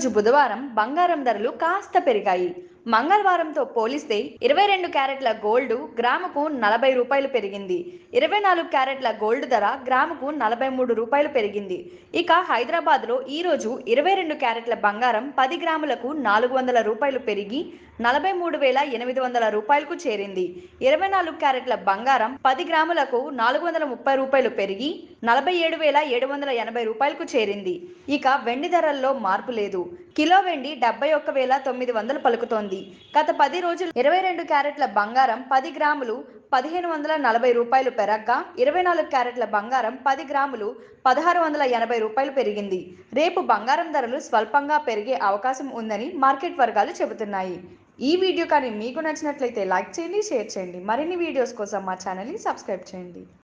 ఈరోజు బుధవారం బంగారం ధరలు కాస్త పెరిగాయి మంగళవారంతో పోలిస్తే ఇరవై రెండు క్యారెట్ల గోల్డ్ గ్రాముకు నలభై రూపాయలు పెరిగింది ఇరవై నాలుగు క్యారెట్ల గోల్డ్ ధర గ్రాముకు నలభై మూడు రూపాయలు పెరిగింది ఇక హైదరాబాద్లో ఈరోజు ఇరవై రెండు క్యారెట్ల బంగారం పది గ్రాములకు నాలుగు వందల రూపాయలు పెరిగి నలభై మూడు వేల ఎనిమిది వందల రూపాయలకు చేరింది ఇరవై నాలుగు క్యారెట్ల బంగారం పది గ్రాములకు నాలుగు వందల ముప్పై రూపాయలు పెరిగి నలభై ఏడు వేల ఏడు వందల ఎనభై రూపాయలకు చేరింది ఇక వెండి ధరల్లో మార్పు లేదు కిలో వెండి డెబ్బై ఒక్క వేల తొమ్మిది వందలు పలుకుతోంది గత పది రోజులు ఇరవై రెండు క్యారెట్ల బంగారం పది గ్రాములు పదిహేను వందల నలభై రూపాయలు పెరగ్గా ఇరవై నాలుగు క్యారెట్ల బంగారం పది గ్రాములు పదహారు వందల ఎనభై రూపాయలు పెరిగింది రేపు బంగారం ధరలు స్వల్పంగా పెరిగే అవకాశం ఉందని మార్కెట్ వర్గాలు చెబుతున్నాయి ఈ వీడియో కానీ మీకు నచ్చినట్లయితే లైక్ చేయండి షేర్ చేయండి మరిన్ని వీడియోస్ కోసం మా ఛానల్ని సబ్స్క్రైబ్ చేయండి